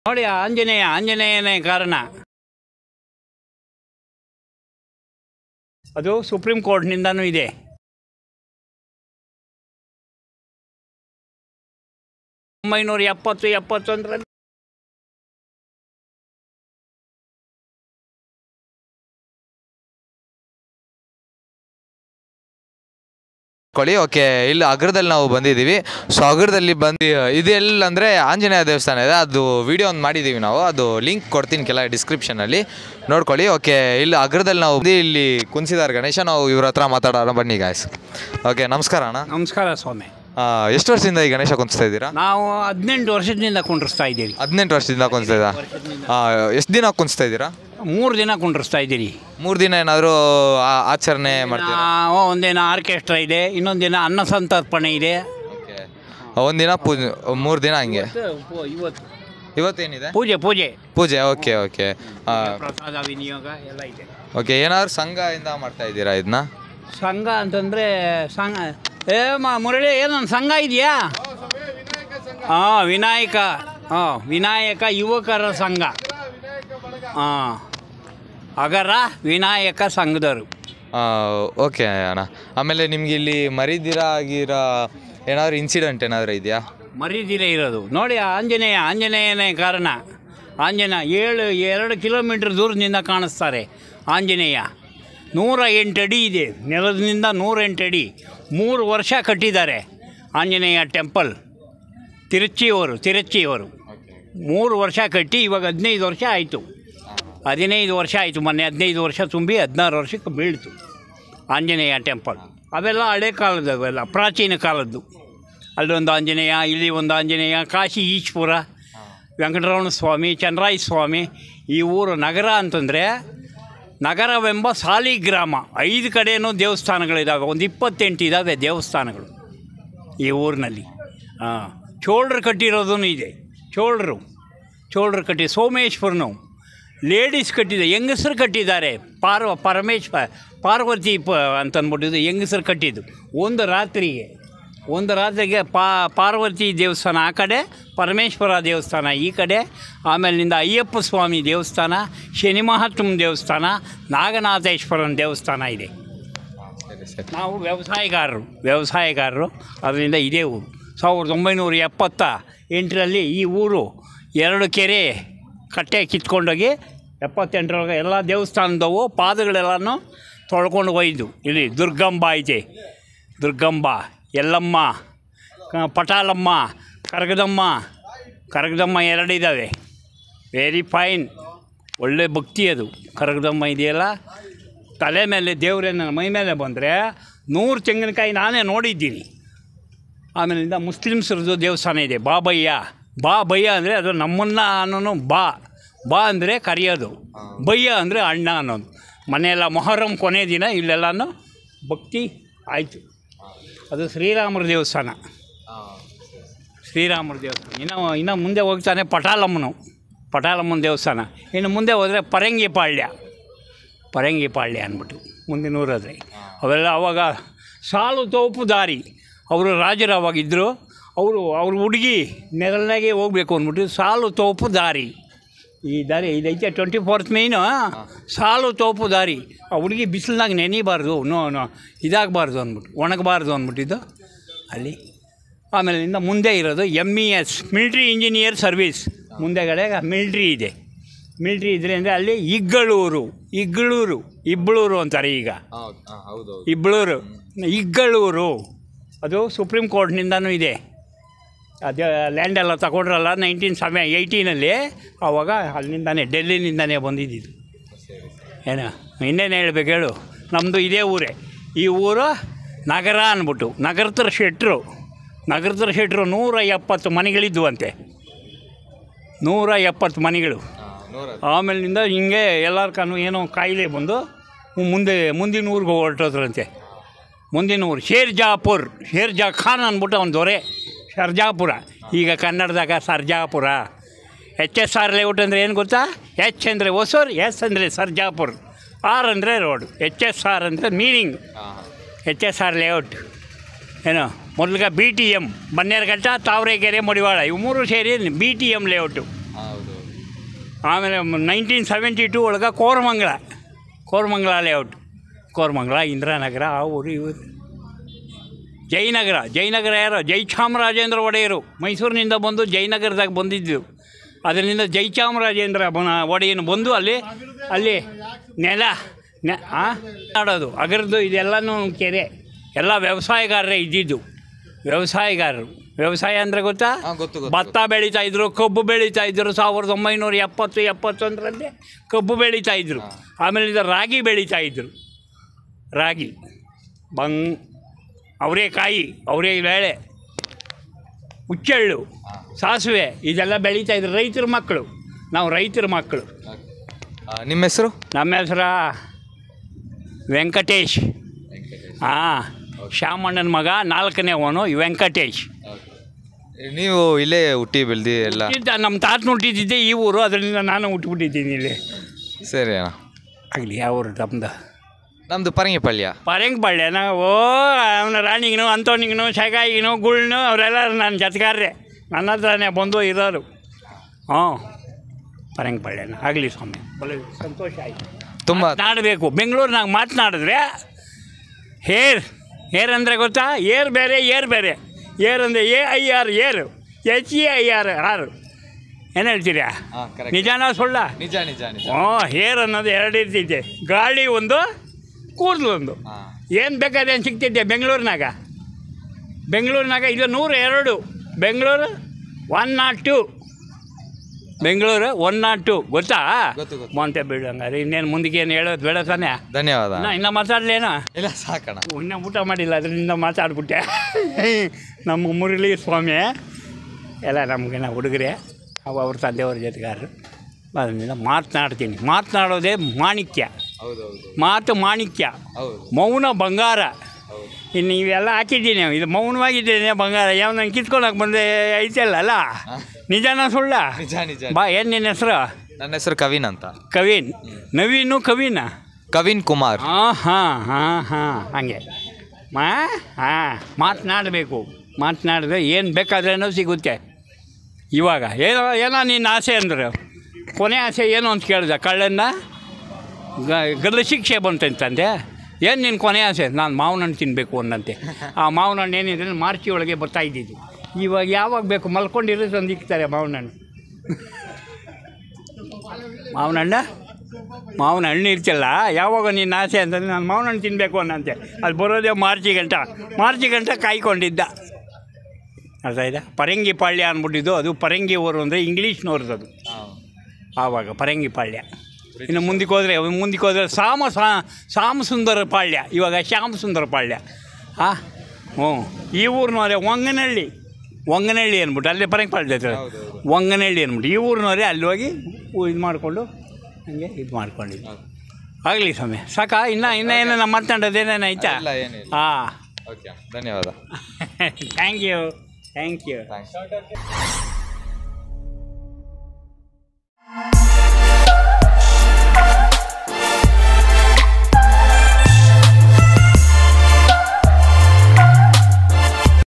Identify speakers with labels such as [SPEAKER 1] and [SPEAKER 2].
[SPEAKER 1] ನೋಡಿ ಆಂಜನೇಯ ಆಂಜನೇಯನೇ ಕಾರಣ ಅದು ಸುಪ್ರೀಂ ಕೋರ್ಟ್ನಿಂದನೂ ಇದೆ ಒಂಬೈನೂರ ಎಪ್ಪತ್ತು ಎಪ್ಪತ್ತೊಂದರಲ್ಲಿ
[SPEAKER 2] ಕೊಳ್ಳಿ ಓಕೆ ಇಲ್ಲಿ ಅಗ್ರದಲ್ಲಿ ನಾವು ಬಂದಿದ್ದೀವಿ ಸೊ ಅಗ್ರದಲ್ಲಿ ಬಂದು ಇದೆಲ್ಲ ಅಂದರೆ ಆಂಜನೇಯ ದೇವಸ್ಥಾನ ಇದೆ ಅದು ವಿಡಿಯೋ ಒಂದು ಮಾಡಿದ್ದೀವಿ ನಾವು ಅದು ಲಿಂಕ್ ಕೊಡ್ತೀನಿ ಕೆಲ ಡಿಸ್ಕ್ರಿಪ್ಷನಲ್ಲಿ ನೋಡ್ಕೊಳ್ಳಿ ಓಕೆ ಇಲ್ಲಿ ಅಗ್ರದಲ್ಲಿ ನಾವು ಬಂದು ಇಲ್ಲಿ ಕುಂಸಿದಾರೆ ಗಣೇಶ ನಾವು ಇವ್ರ ಹತ್ರ ಮಾತಾಡೋಣ ಬನ್ನಿ ಗಾಯ್ಸ್ ಓಕೆ ನಮಸ್ಕಾರ ಅಣ್ಣ
[SPEAKER 1] ನಮಸ್ಕಾರ ಸ್ವಾಮಿ
[SPEAKER 2] ಆ, ಎಷ್ಟು ವರ್ಷದಿಂದ ಈ ಗಣೇಶ ಕುಂತಿಸ್ತಾ ಇದ್ದೀರಾ
[SPEAKER 1] ನಾವು ಹದಿನೆಂಟು ವರ್ಷದಿಂದ ಕುಂಡ್ರಿಸ್ತಾ ಇದ್ದೀವಿ
[SPEAKER 2] ಹದಿನೆಂಟು ವರ್ಷದಿಂದ ಕುಂತಿಸ್ತಾ ಇದ್ದೀರಾ ಎಷ್ಟು ದಿನ ಕುಂತಿಸ್ತಾ ಇದ್ದೀರಾ
[SPEAKER 1] ಮೂರು ದಿನ ಕುಂಡ್ರಿಸ್ತಾ ಇದ್ದೀರಿ
[SPEAKER 2] ಮೂರು ದಿನ ಏನಾದರೂ ಆಚರಣೆ ಮಾಡ್ತೀರಾ
[SPEAKER 1] ಆ, ಒಂದಿನ ಆರ್ಕೆಸ್ಟ್ರಾ ಇದೆ ಇನ್ನೊಂದು ದಿನ ಅನ್ನ ಸಂತರ್ಪಣೆ ಇದೆ
[SPEAKER 2] ಓಕೆ ಒಂದಿನ ಪೂಜೆ ಮೂರು ದಿನ ಹಂಗೆ
[SPEAKER 1] ಇವತ್ತು
[SPEAKER 2] ಇವತ್ತೇನಿದೆ
[SPEAKER 1] ಪೂಜೆ ಪೂಜೆ
[SPEAKER 2] ಪೂಜೆ ಓಕೆ ಓಕೆ
[SPEAKER 1] ಪ್ರಸಾದ ವಿನಿಯೋಗ ಎಲ್ಲ ಇದೆ
[SPEAKER 2] ಓಕೆ ಏನಾದ್ರು ಸಂಘದಿಂದ ಮಾಡ್ತಾ ಇದ್ದೀರಾ ಇದನ್ನ
[SPEAKER 1] ಸಂಘ ಅಂತಂದರೆ ಸಂಘ ಏ ಮ ಮುರಳಿ ಏನೊಂದು ಸಂಘ ಇದೆಯಾ ಹಾಂ ವಿನಾಯಕ ಹಾಂ ವಿನಾಯಕ ಯುವಕರ ಸಂಘ ಹಾಂ ಅಗರ ವಿನಾಯಕ ಸಂಘದವರು
[SPEAKER 2] ಓಕೆ ಅಣ್ಣ ಆಮೇಲೆ ನಿಮ್ಗೆ ಇಲ್ಲಿ ಮರಿದಿರ ಆಗಿರೋ ಏನಾದ್ರು ಇನ್ಸಿಡೆಂಟ್ ಏನಾದರೂ ಇದೆಯಾ
[SPEAKER 1] ಮರೀದಿರೇ ಇರೋದು ನೋಡಿ ಆಂಜನೇಯ ಆಂಜನೇಯನೇ ಕಾರಣ ಆಂಜನೇಯ ಏಳು ಎರಡು ಕಿಲೋಮೀಟ್ರ್ ದೂರದಿಂದ ಕಾಣಿಸ್ತಾರೆ ಆಂಜನೇಯ ನೂರ ಎಂಟು ಅಡಿ ಇದೆ ನೆಲದಿಂದ ನೂರ ಎಂಟು ಅಡಿ ಮೂರು ವರ್ಷ ಕಟ್ಟಿದ್ದಾರೆ ಆಂಜನೇಯ ಟೆಂಪಲ್ ತಿರುಚಿಯವರು ತಿರುಚಿಯವರು ಮೂರು ವರ್ಷ ಕಟ್ಟಿ ಇವಾಗ ಹದಿನೈದು ವರ್ಷ ಆಯಿತು ಹದಿನೈದು ವರ್ಷ ಆಯಿತು ಮೊನ್ನೆ ಹದಿನೈದು ವರ್ಷ ತುಂಬಿ ಹದಿನಾರು ವರ್ಷಕ್ಕೆ ಬೀಳ್ತು ಆಂಜನೇಯ ಟೆಂಪಲ್ ಅವೆಲ್ಲ ಹಳೆ ಕಾಲದ್ದು ಅವೆಲ್ಲ ಪ್ರಾಚೀನ ಕಾಲದ್ದು ಅಲ್ಲೊಂದು ಆಂಜನೇಯ ಇಲ್ಲಿ ಒಂದು ಆಂಜನೇಯ ಕಾಶಿ ಈಶ್ಪುರ ವೆಂಕಟರಮಣ ಸ್ವಾಮಿ ಚನ್ನರಾಯ ಸ್ವಾಮಿ ಈ ಊರು ನಗರ ಅಂತಂದರೆ ನಗರವೆಂಬ ಸಾಲಿಗ್ರಾಮ ಐದು ಕಡೆಯೂ ದೇವಸ್ಥಾನಗಳಿದ್ದಾವೆ ಒಂದು ಇಪ್ಪತ್ತೆಂಟು ಇದ್ದಾವೆ ದೇವಸ್ಥಾನಗಳು ಈ ಊರಿನಲ್ಲಿ ಹಾಂ ಚೋಳರು ಕಟ್ಟಿರೋದೂ ಇದೆ ಚೋಳರು ಚೋಳರು ಕಟ್ಟಿ ಸೋಮೇಶ್ವರನು ಲೇಡೀಸ್ ಕಟ್ಟಿದೆ ಹೆಂಗಸರು ಕಟ್ಟಿದ್ದಾರೆ ಪಾರ್ವ ಪರಮೇಶ್ವ ಪಾರ್ವತಿ ಪ ಅಂತಂದ್ಬಿಟ್ಟಿದ್ದು ಹೆಂಗಸರು ಕಟ್ಟಿದ್ದು ಒಂದು ರಾತ್ರಿಗೆ ಒಂದು ರಾತ್ರಿಗೆ ಪಾ ಪಾರ್ವತಿ ದೇವಸ್ಥಾನ ಆ ಕಡೆ ಪರಮೇಶ್ವರ ದೇವಸ್ಥಾನ ಈ ಕಡೆ ಆಮೇಲಿಂದ ಅಯ್ಯಪ್ಪ ಸ್ವಾಮಿ ದೇವಸ್ಥಾನ ಶನಿ ಮಹಾತ್ಮ ದೇವಸ್ಥಾನ ನಾಗನಾಥೇಶ್ವರನ ದೇವಸ್ಥಾನ ಇದೆ
[SPEAKER 2] ಸರಿ ಸರಿ
[SPEAKER 1] ನಾವು ವ್ಯವಸಾಯಗಾರರು ವ್ಯವಸಾಯಗಾರರು ಅದರಿಂದ ಇದೇ ಊರು ಸಾವಿರದ ಒಂಬೈನೂರ ಎಪ್ಪತ್ತ ಎಂಟರಲ್ಲಿ ಈ ಊರು ಎರಡು ಕೆರೆ ಕಟ್ಟೆ ಕಿತ್ಕೊಂಡೋಗಿ ಎಪ್ಪತ್ತೆಂಟರೊಳಗೆ ಎಲ್ಲ ದೇವಸ್ಥಾನದವು ಪಾದಗಳೆಲ್ಲನೂ ತೊಳ್ಕೊಂಡು ಒಯ್ದು ಇಲ್ಲಿ ದುರ್ಗಂಬ ಐತೆ ದುರ್ಗಂಬ ಎಲ್ಲಮ್ಮ ಕ- ಪಟಾಲಮ್ಮ ಕರಗದಮ್ಮ ಕರಗದಮ್ಮ ಎರಡಿದ್ದಾವೆ ವೆರಿ ಫೈನ್ ಒಳ್ಳೆ ಭಕ್ತಿ ಅದು ಕರಗದಮ್ಮ ಇದೆಯಲ್ಲ ತಲೆ ಮೇಲೆ ದೇವರೇ ನನ್ನ ಮೈ ಮೇಲೆ ಬಂದರೆ ನೂರು ತೆಂಗಿನಕಾಯಿ ನಾನೇ ನೋಡಿದ್ದೀನಿ ಆಮೇಲಿಂದ ಮುಸ್ಲಿಮ್ಸ್ರದ್ದು ದೇವಸ್ಥಾನ ಇದೆ ಬಾಬಯ್ಯ ಬಾ ಬಯ್ಯ ಅಂದರೆ ಅದು ನಮ್ಮನ್ನ ಅನ್ನೋನು ಬಾ ಬಾ ಅಂದರೆ ಕರೆಯೋದು ಬಯ್ಯ ಅಂದರೆ ಅಣ್ಣ ಅನ್ನೋದು ಮನೆಯೆಲ್ಲ ಮೊಹರಂ ಕೊನೆ ದಿನ ಇಲ್ಲೆಲ್ಲನೂ ಭಕ್ತಿ ಆಯಿತು ಅದು ಶ್ರೀರಾಮರ ದೇವಸ್ಥಾನ ಶ್ರೀರಾಮರ ದೇವಸ್ಥಾನ ಇನ್ನು ಇನ್ನು ಮುಂದೆ ಹೋಗ್ತಾನೆ ಪಟಾಲಮ್ಮನು ಪಟಾಲಮ್ಮನ ದೇವಸ್ಥಾನ ಇನ್ನು ಮುಂದೆ ಹೋದರೆ ಪರಂಗಿಪಾಳ್ಯ ಪರಂಗಿಪಾಳ್ಯ ಅಂದ್ಬಿಟ್ಟು ಮುಂದಿನ ಊರಾದ್ರೆ ಅವೆಲ್ಲ ಅವಾಗ ಸಾಲು ತೋಪು ದಾರಿ ಅವರು ರಾಜರು ಅವಾಗಿದ್ದರು ಅವರು ಅವ್ರ ಹುಡುಗಿ ನೆರಳಿನಾಗೆ ಹೋಗ್ಬೇಕು ಅಂದ್ಬಿಟ್ಟು ಸಾಲು ತೋಪು ದಾರಿ ಈ ದಾರಿ ಇದೈತೆ ಟ್ವೆಂಟಿ ಫೋರ್ತ್ ಮೇಯ್ನು ಸಾಲು ತೋಪು ದಾರಿ ಆ ಹುಡುಗಿ ಬಿಸಿಲಿನಾಗ ನೆನಿಬಾರ್ದು ನೋ ನೋ ಇದಾಗಬಾರ್ದು ಅಂದ್ಬಿಟ್ಟು ಒಣಗಬಾರ್ದು ಅಂದ್ಬಿಟ್ಟಿದ್ದು ಅಲ್ಲಿ ಆಮೇಲೆ ಇಂದ ಮುಂದೆ ಇರೋದು M E S military engineer service ಮುಂದೆಗಡೆ ಮಿಲ್ಟ್ರಿ ಇದೆ ಮಿಲ್ಟ್ರಿ ಇದ್ರೆ ಅಂದರೆ ಅಲ್ಲಿ ಇಗ್ಗಳೂರು ಇಗ್ಗಳೂರು ಇಬ್ಬಳೂರು ಅಂತಾರೆ ಈಗ
[SPEAKER 2] ಹೌದು
[SPEAKER 1] ಇಬ್ಬಳೂರು ಇಗ್ಗಳೂರು ಅದು ಸುಪ್ರೀಂ ಕೋರ್ಟ್ನಿಂದನೂ ಇದೆ ಅದೇ ಲ್ಯಾಂಡ್ ಎಲ್ಲ ತಗೊಂಡ್ರಲ್ಲ ನೈನ್ಟೀನ್ ಸೆವೆ ಏಯ್ಟೀನಲ್ಲಿ ಆವಾಗ ಅಲ್ಲಿಂದಾನೇ ಡೆಲ್ಲಿನಿಂದನೇ ಬಂದಿದ್ದು ಏನು ಇನ್ನೇನು ಹೇಳ್ಬೇಕು ಹೇಳು ನಮ್ಮದು ಇದೇ ಊರೇ ಈ ಊರು ನಗರ ಅಂದ್ಬಿಟ್ಟು ನಗರತರ ಶೆಟ್ರು ನಗರತರ ಶೆಟ್ರು ನೂರ ಎಪ್ಪತ್ತು ಮನೆಗಳಿದ್ವಂತೆ ನೂರ ಎಪ್ಪತ್ತು ಮನೆಗಳು ಆಮೇಲಿಂದ ಹಿಂಗೆ ಎಲ್ಲರ ಕಣ್ಣು ಏನೋ ಕಾಯಿಲೆ ಬಂದು ಮುಂದೆ ಮುಂದಿನ ಊರಿಗೆ ಹೊರಟೋದ್ರಂತೆ ಮುಂದಿನ ಊರು ಶೇರ್ಜಾಪುರ್ ಶೇರ್ಜಾ ಖಾನ್ ಅಂದ್ಬಿಟ್ಟು ಅವ್ನ ದೊರೆ ಸರ್ಜಾಪುರ ಈಗ ಕನ್ನಡದಾಗ Sarjapura H S R layout ಅಂದರೆ ಏನು ಗೊತ್ತಾ ಎಚ್ ಅಂದರೆ ಹೊಸೂರು ಎಸ್ ಅಂದರೆ ಸರ್ಜಾಪುರ್ ಆರ್ ಅಂದರೆ ರೋಡ್ ಎಚ್ ಎಸ್ ಆರ್ ಅಂದರೆ meaning H S R layout ಏನು ಮೊದಲಿಗೆ B T M Bannerghatta Tavarekere Madiwala ಇವು ಮೂರು ಸೇರಿ ಬಿ ಟಿ ಎಮ್ ಲೇಔಟು
[SPEAKER 2] ಹೌದು
[SPEAKER 1] ಆಮೇಲೆ ನೈನ್ಟೀನ್ ಸೆವೆಂಟಿ ಟೂ ಒಳಗೆ ಕೋರಮಂಗಲ ಕೋರಮಂಗಲ ಲೇಔಟ್ ಕೋರಮಂಗಲ ಇಂದಿರಾನಗರ ಆ ಊರು ಇವರು ಜಯನಗರ ಜಯನಗರ ಯಾರು ಜಯಚಾಮರಾಜೇಂದ್ರ ಒಡೆಯರು ಮೈಸೂರಿನಿಂದ ಬಂದು ಜಯನಗರದಾಗ ಬಂದಿದ್ದು ಅದರಿಂದ ಜಯಚಾಮರಾಜೇಂದ್ರ ಬನ ಒಡೆಯನು ಬಂದು ಅಲ್ಲಿ ಅಲ್ಲಿ ನೆಲ ನೆ ಆ ಆಡೋದು ಅಗರದ್ದು ಇದೆಲ್ಲನೂ ಕೆರೆ ಎಲ್ಲ ವ್ಯವಸಾಯಗಾರರೇ ಇದ್ದಿದ್ದು ವ್ಯವಸಾಯಗಾರರು ವ್ಯವಸಾಯ ಅಂದರೆ ಗೊತ್ತಾ
[SPEAKER 2] ಹಾಂ ಗೊತ್ತು ಗೊತ್ತು
[SPEAKER 1] ಭತ್ತ ಬೆಳೀತಾ ಇದ್ರು ಕಬ್ಬು ಬೆಳೀತಾ ಇದ್ರು ಸಾವಿರದ ಒಂಬೈನೂರ ಎಪ್ಪತ್ತು ಎಪ್ಪತ್ತೊಂದರಲ್ಲಿ ಕಬ್ಬು ಬೆಳೀತಾ ಇದ್ರು ಆಮೇಲೆ ಇದು ರಾಗಿ ಬೆಳೀತಾ ಇದ್ರು ರಾಗಿ ಬಂಗ್ ಅವರೇಕಾಯಿ ಅವರೇ ಬೇಳೆ ಹುಚ್ಚೆಳ್ಳು ಸಾಸಿವೆ ಇದೆಲ್ಲ ಬೆಳೀತಾ ಇದ್ರು ರೈತರ ಮಕ್ಕಳು ನಾವು ರೈತರ ಮಕ್ಕಳು
[SPEAKER 2] ಆ, ನಿಮ್ಮ ಹೆಸರು
[SPEAKER 1] ನಮ್ಮ ಹೆಸರ ವೆಂಕಟೇಶ್ ಹಾಂ ಶ್ಯಾಮಣ್ಣನ ಮಗ ನಾಲ್ಕನೇವನು ವೆಂಕಟೇಶ್
[SPEAKER 2] ನೀವು ಇಲ್ಲೇ ಹುಟ್ಟಿ ಬೆಳೆದಿ ಎಲ್ಲ
[SPEAKER 1] ಇದ್ದ ನಮ್ಮ ತಾತನ ಹುಟ್ಟಿದ್ದೆ ಈ ಊರು ಅದರಿಂದ ನಾನು ಹುಟ್ಟುಬಿಟ್ಟಿದ್ದೀನಿ ಇಲ್ಲಿ
[SPEAKER 2] ಸರಿ ಅಣ್ಣ
[SPEAKER 1] ಆಗಲಿ ಯಾವ ಊರು ತಮ್ಮದು
[SPEAKER 2] ನಮ್ಮದು ಪರಂಗಿಪಳ್ಯ
[SPEAKER 1] ಪರಂಗಿಪಳ್ಳಿ ನಾವು ಓ ಅವನ ರಾಣಿಗಿನೋ ಅಂಥವನಿಗಿನೋ ಶಗಾಯಿಗಿನೋ ಗುಳ್ನು ಅವರೆಲ್ಲ ನನ್ನ ಜೊತೆಗಾರರೇ ನನ್ನ ಹತ್ರನೇ ಬಂದು ಇರೋರು ಹ್ಞೂ ಪರಂಗಿಪಳ್ಳಿನ ಆಗಲಿ ಸ್ವಾಮಿ ಒಳ್ಳೆ ಸಂತೋಷ ಆಯಿತು
[SPEAKER 2] ತುಂಬ
[SPEAKER 1] ಮಾತನಾಡಬೇಕು ಬೆಂಗಳೂರಿನಾಗ ಮಾತನಾಡಿದ್ರೆ ಹೇರ್ ಹೇರ್ ಅಂದರೆ ಗೊತ್ತಾ ಏರ್ ಬೇರೆ ಏರ್ ಬೇರೆ ಏರ್ ಅಂದರೆ A I R air H E I R R ಏನು ಹೇಳ್ತೀರಾ
[SPEAKER 2] ಹಾಂ ಕರೆಕ್ಟ್
[SPEAKER 1] ನಿಜಾನ ಸುಳ್ಳ
[SPEAKER 2] ನಿಜ ನಿಜ ನಿಜ
[SPEAKER 1] ಹ್ಞೂ ಹೇರ್ ಅನ್ನೋದು ಎರಡು ಇರ್ತಿದ್ದೆ ಗಾಳಿ ಒಂದು ಕೂದಲು ಒಂದು
[SPEAKER 2] ಹಾಂ
[SPEAKER 1] ಏನು ಬೇಕಾದ್ರೆ ಏನು ಸಿಗ್ತಿದ್ದೆ ಬೆಂಗಳೂರಿನಾಗ ಬೆಂಗಳೂರಿನಾಗ ಇದು ನೂರ ಎರಡು Bengaluru one not two Bengaluru one not two ಗೊತ್ತಾ
[SPEAKER 2] ಗೊತ್ತು, ಗೊತ್ತು.
[SPEAKER 1] ಮೊಂಟೆ ಬೀಳು ಹಂಗಾರೆ ಇನ್ನೇನು ಮುಂದಕ್ಕೆ ಏನು ಹೇಳೋದು ಬೇಡ ತಾನೆ
[SPEAKER 2] ಧನ್ಯವಾದ
[SPEAKER 1] ಇನ್ನ ಇನ್ನೂ ಮಾತಾಡಲೇನೋ
[SPEAKER 2] ಇಲ್ಲ ಸಾಕಣ
[SPEAKER 1] ಇನ್ನೂ ಊಟ ಮಾಡಿಲ್ಲ ಅದರಿಂದ ಮಾತಾಡ್ಬಿಟ್ಟೆ ನಮ್ಮ ಮುರಳಿ ಸ್ವಾಮಿ ಎಲ್ಲ ನಮಗೆ ನಾವು ಹುಡುಗರೆ ಅವ ಅವ್ರ ತಂದೆಯವ್ರ ಜೊತೆಗಾರರು ಅದರಿಂದ ಮಾತನಾಡ್ತೀನಿ ಮಾತನಾಡೋದೇ ಮಾಣಿಕ್ಯ
[SPEAKER 2] ಹೌದು ಹೌದು
[SPEAKER 1] ಮಾತು ಮಾಣಿಕ್ಯ
[SPEAKER 2] ಹೌದು
[SPEAKER 1] ಮೌನ ಬಂಗಾರ
[SPEAKER 2] ಹೌದು
[SPEAKER 1] ಇನ್ನು ಇವೆಲ್ಲ ಹಾಕಿದ್ದೀನಿ ಇದು ಮೌನವಾಗಿದ್ದೇನೆ ಬಂಗಾರ ಯಾವ ನಾನು ಕಿತ್ಕೊಳಕ್ಕೆ ಬಂದೆ ಐತಲ್ಲ ಅಲ್ಲ ನಿಜಾನ ಸುಳ್ಳ
[SPEAKER 2] ನಿಜ ನಿಜ
[SPEAKER 1] ಬಾ ಏನು ನಿನ್ನ ಹೆಸರು
[SPEAKER 2] ನನ್ನ ಹೆಸರು ಕವಿನ್ ಅಂತ
[SPEAKER 1] ಕವಿನ್ ನವೀನು ಕವಿನ
[SPEAKER 2] ಕವಿನ್ ಕುಮಾರ್
[SPEAKER 1] ಹಾಂ ಹಾಂ ಹಾಂ ಹಾಂ ಹಾಗೆ ಮಾ ಹಾಂ ಮಾತನಾಡಬೇಕು ಮಾತನಾಡಿದ್ರೆ ಏನು ಬೇಕಾದ್ರೇನೋ ಸಿಗುತ್ತೆ ಇವಾಗ ಏನೋ ಏನೋ ನಿನ್ನ ಆಸೆ ಅಂದ್ರೆ ಕೊನೆ ಆಸೆ ಏನು ಅಂತ ಕೇಳಿದೆ ಕಳ್ಳನ್ನ ಗ ಗಲ್ಲು ಶಿಕ್ಷೆ ಬಂತಂತಂದೆ ಏನು ನಿನ್ನ ಕೊನೆ ಆಸೆ ನಾನು ಮಾವಿನ ಹಣ್ಣು ತಿನ್ನಬೇಕು ಅನ್ನಂತೆ ಆ ಮಾವಿನ ಹಣ್ಣು ಏನಿದ್ರೆ ಮಾರ್ಚಿ ಒಳಗೆ ಬರ್ತಾ ಇದ್ದಿದ್ದು ಇವಾಗ ಯಾವಾಗ ಬೇಕು ಮಲ್ಕೊಂಡಿರೋ ತಂದು ಇಕ್ತಾರೆ ಮಾವಿನ ಹಣ್ಣು ಮಾವಿನ ಹಣ್ಣು ಮಾವಿನ ಹಣ್ಣು ಇರ್ತಲ್ಲ ಯಾವಾಗ ನಿನ್ನ ಆಸೆ ಅಂತಂದ್ರೆ ನಾನು ಮಾವಿನ ಹಣ್ಣು ತಿನ್ನಬೇಕು ಅನ್ನಂತೆ ಅದು ಬರೋದೇ ಮಾರ್ಚಿ ಗಂಟ ಮಾರ್ಚಿ ಗಂಟ ಕಾಯ್ಕೊಂಡಿದ್ದ ಅರ್ಥ ಆಯ್ತಾ ಪರಂಗಿ ಪಾಳ್ಯ ಅಂದ್ಬಿಟ್ಟಿದ್ದು ಅದು ಪರಂಗಿ ಊರು ಅಂದರೆ ಇಂಗ್ಲೀಷ್ನವ್ರದ್ದು ಅದು ಆವಾಗ ಪರಂಗಿ ಪಾಳ್ಯ ಇನ್ನು ಮುಂದಕ್ಕೆ ಹೋದರೆ ಮುಂದಕ್ಕೆ ಹೋದರೆ ಸಾಮ ಸಾ ಸಾಮ ಸುಂದರ ಪಾಳ್ಯ ಇವಾಗ ಶ್ಯಾಮ ಸುಂದರ ಪಾಳ್ಯ ಹಾಂ ಹ್ಞೂ ಈ ಊರಿನವರೇ ಒಂಗನಹಳ್ಳಿ ಒಂಗನಹಳ್ಳಿ ಅಂದ್ಬಿಟ್ಟು ಅಲ್ಲೇ ಪರಂಗಿ ಪಾಳ್ಯ ಹತ್ರ ಒಂಗನಹಳ್ಳಿ ಅಂದ್ಬಿಟ್ಟು ಈ ಊರಿನವರೇ ಅಲ್ಲಿ ಹೋಗಿ ಇದು ಮಾಡಿಕೊಂಡು ಹಂಗೆ ಇದು ಮಾಡ್ಕೊಂಡಿದ್ದು ಆಗಲಿ ಸ್ವಾಮಿ ಸಾಕಾ ಇನ್ನು ಇನ್ನೂ ಏನೇನು ಮಾತನಾಡೋದೇನೇನು ಆಯ್ತಾ
[SPEAKER 2] ಇಲ್ಲ ಏನಿಲ್ಲ
[SPEAKER 1] ಹಾಂ
[SPEAKER 2] ಓಕೆ ಧನ್ಯವಾದ
[SPEAKER 1] thank you thank you
[SPEAKER 2] thanks